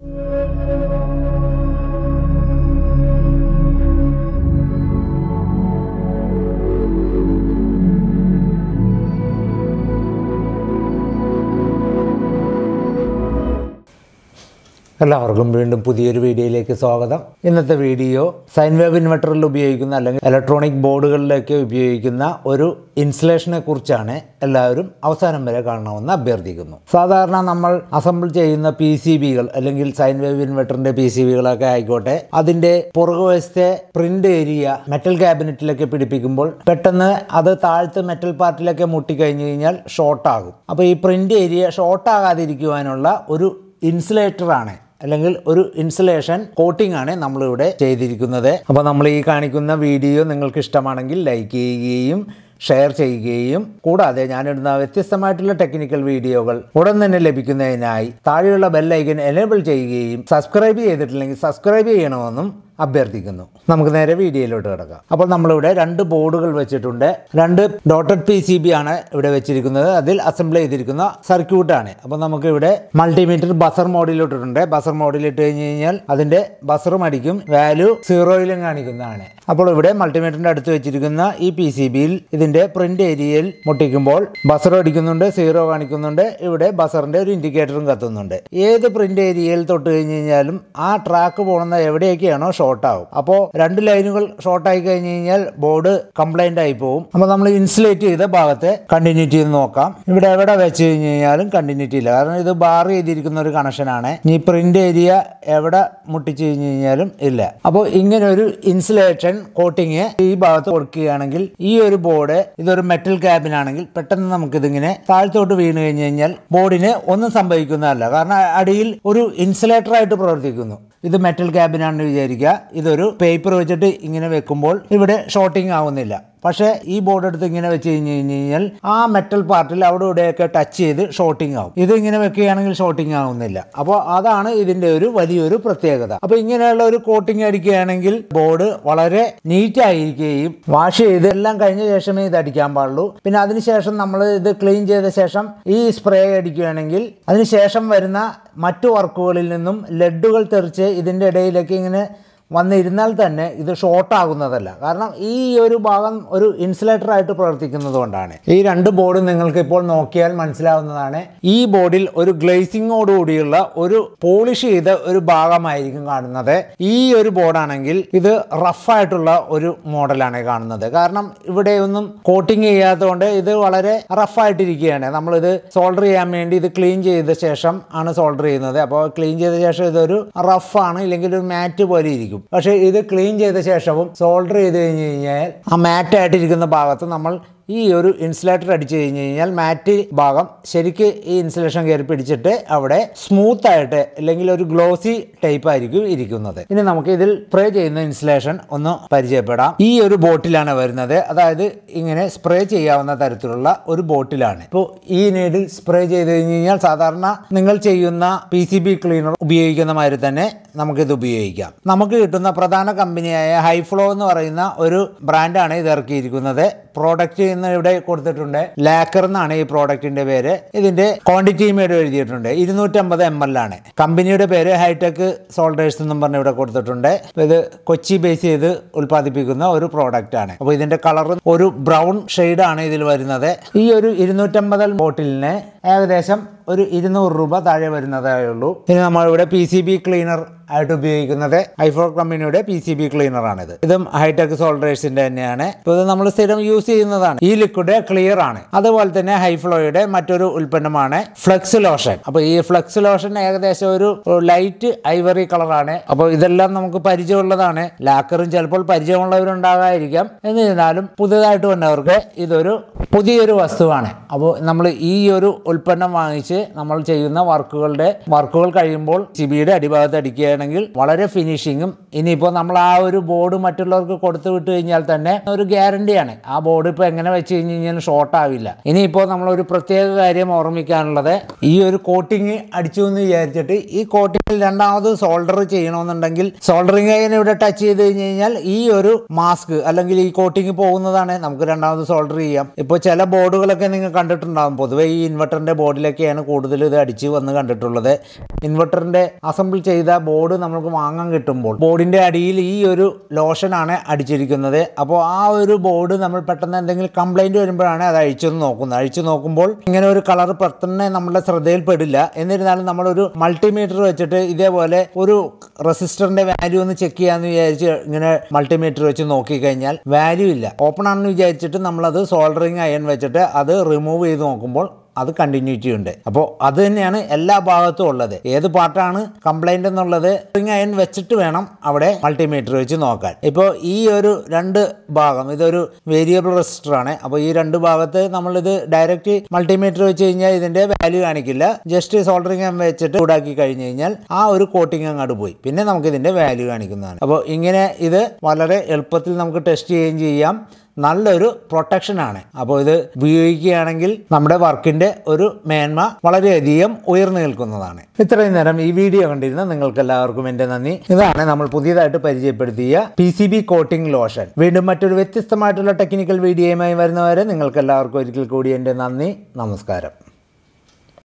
എല്ലാവർക്കും വീണ്ടും പുതിയൊരു വീഡിയോയിലേക്ക് സ്വാഗതം ഇന്നത്തെ വീഡിയോ സൈൻ വേവ് ഇൻവെർട്ടറിൽ ഉപയോഗിക്കുന്ന അല്ലെങ്കിൽ ഇലക്ട്രോണിക് ബോർഡുകളിലേക്ക് ഉപയോഗിക്കുന്ന ഒരു ഇൻസുലേഷനെ കുറിച്ചാണ് എല്ലാവരും അവസാനം വരെ കാണണമെന്ന് അഭ്യർത്ഥിക്കുന്നു സാധാരണ നമ്മൾ അസംബിൾ ചെയ്യുന്ന പി സി ബികൾ അല്ലെങ്കിൽ സൈൻ വേവ് ഇൻവെർട്ടറിന്റെ പി സി ബികളൊക്കെ ആയിക്കോട്ടെ അതിന്റെ പുറകുവശത്തെ പ്രിന്റ് ഏരിയ മെറ്റൽ ക്യാബിനറ്റിലൊക്കെ പിടിപ്പിക്കുമ്പോൾ പെട്ടെന്ന് അത് താഴത്ത് മെറ്റൽ പാർട്ടിലൊക്കെ മുട്ടിക്കഴിഞ്ഞ് കഴിഞ്ഞാൽ ഷോർട്ടാകും അപ്പോൾ ഈ പ്രിന്റ് ഏരിയ ഷോർട്ടാകാതിരിക്കുവാനുള്ള ഒരു ഇൻസുലേറ്റർ ആണ് അല്ലെങ്കിൽ ഒരു ഇൻസുലേഷൻ കോട്ടിംഗ് ആണ് നമ്മളിവിടെ ചെയ്തിരിക്കുന്നത് അപ്പോൾ നമ്മൾ ഈ കാണിക്കുന്ന വീഡിയോ നിങ്ങൾക്ക് ഇഷ്ടമാണെങ്കിൽ ലൈക്ക് ചെയ്യുകയും ഷെയർ ചെയ്യുകയും കൂടാതെ ഞാനിടുന്ന വ്യത്യസ്തമായിട്ടുള്ള ടെക്നിക്കൽ വീഡിയോകൾ ഉടൻ തന്നെ ലഭിക്കുന്നതിനായി താഴെയുള്ള ബെല്ലൈക്കൻ എനേബിൾ ചെയ്യുകയും സബ്സ്ക്രൈബ് ചെയ്തിട്ടില്ലെങ്കിൽ സബ്സ്ക്രൈബ് ചെയ്യണമെന്നും അഭ്യർത്ഥിക്കുന്നു നമുക്ക് നേരെ വീഡിയോയിലോട്ട് കിടക്കാം അപ്പോൾ നമ്മളിവിടെ രണ്ട് ബോർഡുകൾ വെച്ചിട്ടുണ്ട് രണ്ട് ഡോട്ടഡ് പി സി ബി ആണ് ഇവിടെ വെച്ചിരിക്കുന്നത് അതിൽ അസംബിൾ ചെയ്തിരിക്കുന്ന സർക്യൂട്ടാണ് അപ്പോൾ നമുക്ക് ഇവിടെ മൾട്ടിമീറ്റർ ബസർ മോഡിലിട്ടിട്ടുണ്ട് ബസർ മോഡിലിട്ട് കഴിഞ്ഞ് കഴിഞ്ഞാൽ അതിന്റെ ബസറും അടിക്കും വാല്യൂ സീറോയിലും കാണിക്കുന്നതാണ് അപ്പോൾ ഇവിടെ മൾട്ടിമീറ്ററിന്റെ അടുത്ത് വെച്ചിരിക്കുന്ന ഈ പി സി ബിയിൽ ഇതിന്റെ പ്രിന്റ് ഏരിയയിൽ മുട്ടിക്കുമ്പോൾ ബസർ അടിക്കുന്നുണ്ട് സീറോ കാണിക്കുന്നുണ്ട് ഇവിടെ ബസറിന്റെ ഒരു ഇൻഡിക്കേറ്ററും കത്തുന്നുണ്ട് ഏത് പ്രിന്റ് ഏരിയയിൽ തൊട്ട് കഴിഞ്ഞ് കഴിഞ്ഞാലും ആ ട്രാക്ക് പോകുന്ന എവിടെയൊക്കെയാണോ ഷോർട്ട് ആവും അപ്പോൾ രണ്ട് ലൈനുകൾ ഷോർട്ട് ആയി കഴിഞ്ഞ് കഴിഞ്ഞാൽ ബോർഡ് കംപ്ലൈന്റ് ആയി പോകും അപ്പോൾ നമ്മൾ ഇൻസുലേറ്റ് ചെയ്ത ഭാഗത്തെ കണ്ടിന്യൂറ്റി എന്ന് നോക്കാം ഇവിടെ എവിടെ വെച്ച് കഴിഞ്ഞ് കഴിഞ്ഞാലും കണ്ടിന്യൂറ്റി ഇല്ല കാരണം ഇത് ബാർ ചെയ്തിരിക്കുന്ന ഒരു കണക്ഷനാണ് ഈ പ്രിന്റ് ഏരിയ എവിടെ മുട്ടിച്ച് കഴിഞ്ഞ് കഴിഞ്ഞാലും ഇല്ല അപ്പോൾ ഇങ്ങനെ ഒരു ഇൻസുലേഷൻ കോട്ടിങ് ഈ ഭാഗത്ത് കൊടുക്കുകയാണെങ്കിൽ ഈ ഒരു ബോർഡ് ഇതൊരു മെറ്റൽ ക്യാബിൻ ആണെങ്കിൽ പെട്ടെന്ന് നമുക്ക് ഇതിങ്ങനെ താഴ്ത്തോട്ട് വീണ് കഴിഞ്ഞ് കഴിഞ്ഞാൽ ബോർഡിന് ഒന്നും സംഭവിക്കുന്നതല്ല കാരണം അടിയിൽ ഒരു ഇൻസുലേറ്റർ ആയിട്ട് പ്രവർത്തിക്കുന്നു ഇത് മെറ്റൽ ക്യാബിനാണെന്ന് വിചാരിക്കുക ഇതൊരു പേപ്പർ വെച്ചിട്ട് ഇങ്ങനെ വെക്കുമ്പോൾ ഇവിടെ ഷോർട്ടിങ് ആവുന്നില്ല പക്ഷേ ഈ ബോർഡ് എടുത്ത് ഇങ്ങനെ വെച്ച് കഴിഞ്ഞ് കഴിഞ്ഞ് കഴിഞ്ഞാൽ ആ മെറ്റൽ പാർട്ടിൽ അവിടെ ഇവിടെയൊക്കെ ടച്ച് ചെയ്ത് ഷോർട്ടിങ് ആവും ഇത് ഇങ്ങനെ വെക്കുകയാണെങ്കിൽ ഷോർട്ടിങ് ആവുന്നില്ല അപ്പോൾ അതാണ് ഇതിന്റെ ഒരു വലിയൊരു പ്രത്യേകത അപ്പോൾ ഇങ്ങനെയുള്ള ഒരു കോട്ടിങ് അടിക്കുകയാണെങ്കിൽ ബോർഡ് വളരെ നീറ്റ് ആയിരിക്കുകയും വാഷ് ചെയ്ത് എല്ലാം കഴിഞ്ഞ ശേഷമേ ഇത് അടിക്കാൻ പാടുള്ളൂ പിന്നെ അതിനുശേഷം നമ്മൾ ഇത് ക്ലീൻ ചെയ്ത ശേഷം ഈ സ്പ്രേ അടിക്കുകയാണെങ്കിൽ അതിനുശേഷം വരുന്ന മറ്റു വർക്കുകളിൽ നിന്നും ലെഡുകൾ തെറിച്ച് ഇതിൻ്റെ ഇടയിലേക്ക് ഇങ്ങനെ വന്നിരുന്നാൽ തന്നെ ഇത് ഷോർട്ട് ആകുന്നതല്ല കാരണം ഈ ഒരു ഭാഗം ഒരു ഇൻസുലേറ്റർ ആയിട്ട് പ്രവർത്തിക്കുന്നത് കൊണ്ടാണ് ഈ രണ്ട് ബോർഡ് നിങ്ങൾക്ക് ഇപ്പോൾ നോക്കിയാൽ മനസ്സിലാവുന്നതാണ് ഈ ബോർഡിൽ ഒരു ഗ്ലേസിങ്ങോട് കൂടിയുള്ള ഒരു പോളിഷ് ചെയ്ത ഒരു ഭാഗമായിരിക്കും കാണുന്നത് ഈ ഒരു ബോർഡാണെങ്കിൽ ഇത് റഫായിട്ടുള്ള ഒരു മോഡലാണ് കാണുന്നത് കാരണം ഇവിടെ ഒന്നും കോട്ടിങ് ചെയ്യാത്തതുകൊണ്ട് ഇത് വളരെ റഫായിട്ടിരിക്കുകയാണ് നമ്മളിത് സോൾഡർ ചെയ്യാൻ വേണ്ടി ഇത് ക്ലീൻ ചെയ്ത ശേഷം ആണ് സോൾഡർ ചെയ്യുന്നത് അപ്പോൾ ക്ലീൻ ചെയ്ത ശേഷം ഇതൊരു റഫാണ് ഇല്ലെങ്കിൽ ഒരു മാറ്റ് പോലെ ഇരിക്കും പക്ഷേ ഇത് ക്ലീൻ ചെയ്ത ശേഷവും സോൾഡർ ചെയ്ത് കഴിഞ്ഞ് കഴിഞ്ഞാൽ ആ മാറ്റ് ആയിട്ടിരിക്കുന്ന ഭാഗത്ത് നമ്മൾ ഈ ഒരു ഇൻസുലേറ്റർ അടിച്ചു കഴിഞ്ഞ് കഴിഞ്ഞാൽ മാറ്റ് ഭാഗം ശരിക്ക് ഈ ഇൻസുലേഷൻ കയറി പിടിച്ചിട്ട് അവിടെ സ്മൂത്ത് ആയിട്ട് അല്ലെങ്കിൽ ഒരു ഗ്ലോസി ടൈപ്പ് ആയിരിക്കും ഇരിക്കുന്നത് ഇനി നമുക്ക് ഇതിൽ സ്പ്രേ ചെയ്യുന്ന ഇൻസുലേഷൻ ഒന്ന് പരിചയപ്പെടാം ഈ ഒരു ബോട്ടിലാണ് വരുന്നത് അതായത് ഇങ്ങനെ സ്പ്രേ ചെയ്യാവുന്ന തരത്തിലുള്ള ഒരു ബോട്ടിലാണ് ഇപ്പോൾ ഈ നീഡിൽ സ്പ്രേ ചെയ്ത് കഴിഞ്ഞ് കഴിഞ്ഞാൽ സാധാരണ നിങ്ങൾ ചെയ്യുന്ന പി സി ബി ക്ലീനർ ഉപയോഗിക്കുന്ന മാതിരി തന്നെ നമുക്കിത് ഉപയോഗിക്കാം നമുക്ക് കിട്ടുന്ന പ്രധാന കമ്പനിയായ ഹൈഫ്ലോ എന്ന് പറയുന്ന ഒരു ബ്രാൻഡാണ് ഇത് ഇറക്കിയിരിക്കുന്നത് പ്രോഡക്റ്റ് എന്ന് ഇവിടെ കൊടുത്തിട്ടുണ്ട് ലാക്കർ എന്നാണ് ഈ പ്രോഡക്റ്റിന്റെ പേര് ഇതിന്റെ ക്വാണ്ടിറ്റി മേഡ് എഴുതിയിട്ടുണ്ട് ഇരുന്നൂറ്റമ്പത് എം എൽ ആണ് കമ്പനിയുടെ പേര് ഹൈടെക് സോൾഡേഴ്സ് എന്നും പറഞ്ഞ് ഇവിടെ കൊടുത്തിട്ടുണ്ട് അപ്പൊ ഇത് കൊച്ചി ബേസ് ചെയ്ത് ഉൽപ്പാദിപ്പിക്കുന്ന ഒരു പ്രോഡക്റ്റ് ആണ് അപ്പോൾ ഇതിന്റെ കളർ ഒരു ബ്രൗൺ ആണ് ഇതിൽ വരുന്നത് ഈ ഒരു ഇരുന്നൂറ്റമ്പത് ബോട്ടിലിന് ഏകദേശം ഒരു ഇരുന്നൂറ് രൂപ താഴെ വരുന്നതേ ഉള്ളൂ ഇനി നമ്മളിവിടെ പി സി ബി ക്ലീനർ ആയിട്ട് ഉപയോഗിക്കുന്നത് ഐഫോർ കമ്പനിയുടെ പി സി ബി ക്ലീനർ ആണിത് ഇതും ഹൈടെക് സോൾഡേഴ്സിന്റെ തന്നെയാണ് ഇപ്പോൾ ഇത് നമ്മൾ സ്ഥിരം യൂസ് ചെയ്യുന്നതാണ് ഈ ലിക്വിഡ് ക്ലിയർ ആണ് അതുപോലെ തന്നെ ഹൈഫ്ലോയുടെ മറ്റൊരു ഉൽപ്പന്നമാണ് ഫ്ലെക്സ് ലോഷൻ അപ്പോൾ ഈ ഫ്ലെക്സ് ലോഷൻ ഏകദേശം ഒരു ലൈറ്റ് ഐവറി കളറാണ് അപ്പോൾ ഇതെല്ലാം നമുക്ക് പരിചയമുള്ളതാണ് ലാക്കറും ചിലപ്പോൾ പരിചയമുള്ളവരുണ്ടാകാതിരിക്കാം എന്നിരുന്നാലും പുതുതായിട്ട് വന്നവർക്ക് ഇതൊരു പുതിയൊരു വസ്തുവാണ് അപ്പോൾ നമ്മൾ ഈ ഒരു ഉൽപ്പന്നം വാങ്ങിച്ച് നമ്മൾ ചെയ്യുന്ന വർക്കുകളുടെ വർക്കുകൾ കഴിയുമ്പോൾ സിബിയുടെ അടിഭാഗത്ത് അടിക്കുകയാണെങ്കിൽ ചെയ്യുകയാണെങ്കിൽ വളരെ ഫിനിഷിങ്ങും ഇനിയിപ്പോൾ നമ്മൾ ആ ഒരു ബോർഡ് മറ്റുള്ളവർക്ക് കൊടുത്തു വിട്ട് കഴിഞ്ഞാൽ തന്നെ ഒരു ഗ്യാരണ്ടിയാണ് ആ ബോർഡ് ഇപ്പോൾ എങ്ങനെ വെച്ച് കഴിഞ്ഞ് കഴിഞ്ഞാൽ ഷോർട്ട് ആവില്ല ഇനിയിപ്പോൾ നമ്മളൊരു പ്രത്യേക കാര്യം ഓർമ്മിക്കാനുള്ളത് ഈ ഒരു കോട്ടിങ് അടിച്ചു എന്ന് വിചാരിച്ചിട്ട് ഈ കോട്ടിങ്ങിൽ രണ്ടാമത് സോൾഡർ ചെയ്യണമെന്നുണ്ടെങ്കിൽ സോൾഡറിങ് അയൻ ഇവിടെ ടച്ച് ചെയ്ത് കഴിഞ്ഞ് കഴിഞ്ഞാൽ ഈ ഒരു മാസ്ക് അല്ലെങ്കിൽ ഈ കോട്ടിങ് പോകുന്നതാണ് നമുക്ക് രണ്ടാമത് സോൾഡർ ചെയ്യാം ഇപ്പോൾ ചില ബോർഡുകളൊക്കെ നിങ്ങൾ കണ്ടിട്ടുണ്ടാകും പൊതുവേ ഈ ഇൻവെർട്ടറിൻ്റെ ബോർഡിലൊക്കെയാണ് കൂടുതൽ ഇത് അടിച്ച് വന്ന് കണ്ടിട്ടുള്ളത് ഇൻവെർട്ടറിൻ്റെ അസംബിൾ ചെയ്ത ബോർഡ് നമുക്ക് വാങ്ങാൻ കിട്ടുമ്പോൾ ബോർഡിൻ്റെ അടിയിൽ ഈ ഒരു ലോഷനാണ് അടിച്ചിരിക്കുന്നത് അപ്പോൾ ആ ഒരു ബോർഡ് നമ്മൾ പെട്ടെന്ന് എന്തെങ്കിലും കംപ്ലൈൻറ്റ് വരുമ്പോഴാണ് അത് അഴിച്ചൊന്ന് നോക്കുന്നത് അഴിച്ചു നോക്കുമ്പോൾ ഇങ്ങനെ ഒരു കളർ പെട്ടെന്ന് നമ്മുടെ ശ്രദ്ധയിൽപ്പെടില്ല എന്നിരുന്നാലും നമ്മളൊരു മൾട്ടിമീറ്റർ വെച്ചിട്ട് ഇതേപോലെ ഒരു റെസിസ്റ്ററിൻ്റെ വാല്യൂ ഒന്ന് ചെക്ക് ചെയ്യാമെന്ന് വിചാരിച്ച് ഇങ്ങനെ മൾട്ടിമീറ്റർ വെച്ച് നോക്കിക്കഴിഞ്ഞാൽ വാല്യൂ ഇല്ല ഓപ്പൺ ആണെന്ന് വിചാരിച്ചിട്ട് നമ്മളത് സോൾഡറിങ് അയൺ വെച്ചിട്ട് അത് റിമൂവ് ചെയ്ത് നോക്കുമ്പോൾ അത് കണ്ടിന്യൂറ്റി ഉണ്ട് അപ്പോൾ അത് തന്നെയാണ് എല്ലാ ഭാഗത്തും ഉള്ളത് ഏത് പാർട്ടാണ് കംപ്ലൈൻ്റ് എന്നുള്ളത് റിംഗ് അയൺ വെച്ചിട്ട് വേണം അവിടെ മൾട്ടിമീറ്റർ വെച്ച് നോക്കാൻ ഇപ്പോൾ ഈ ഒരു രണ്ട് ഭാഗം ഇതൊരു വേരിയബിൾ റെസിസ്റ്റർ ആണ് അപ്പോൾ ഈ രണ്ട് ഭാഗത്ത് നമ്മളിത് ഡയറക്റ്റ് മൾട്ടിമീറ്റർ വെച്ച് കഴിഞ്ഞാൽ ഇതിൻ്റെ വാല്യൂ കാണിക്കില്ല ജസ്റ്റ് സോൾഡറിങ് അയൺ വെച്ചിട്ട് ചൂടാക്കി കഴിഞ്ഞ് കഴിഞ്ഞാൽ ആ ഒരു കോട്ടിങ് അങ്ങോട്ട് പോയി പിന്നെ നമുക്ക് ഇതിൻ്റെ വാല്യൂ കാണിക്കുന്നതാണ് അപ്പോൾ ഇങ്ങനെ ഇത് വളരെ എളുപ്പത്തിൽ നമുക്ക് ടെസ്റ്റ് ചെയ്യുകയും ചെയ്യാം നല്ലൊരു പ്രൊട്ടക്ഷനാണ് അപ്പോൾ ഇത് ഉപയോഗിക്കുകയാണെങ്കിൽ നമ്മുടെ വർക്കിൻ്റെ ഒരു മേന്മ വളരെയധികം ഉയർന്നു നിൽക്കുന്നതാണ് ഇത്രയും നേരം ഈ വീഡിയോ കണ്ടിരുന്ന നിങ്ങൾക്ക് എല്ലാവർക്കും എൻ്റെ നന്ദി ഇതാണ് നമ്മൾ പുതിയതായിട്ട് പരിചയപ്പെടുത്തിയ P C B coating lotion വീണ്ടും മറ്റൊരു വ്യത്യസ്തമായിട്ടുള്ള ടെക്നിക്കൽ വീഡിയോയുമായി വരുന്നവരെ നിങ്ങൾക്ക് എല്ലാവർക്കും ഒരിക്കൽ കൂടി എൻ്റെ നന്ദി നമസ്കാരം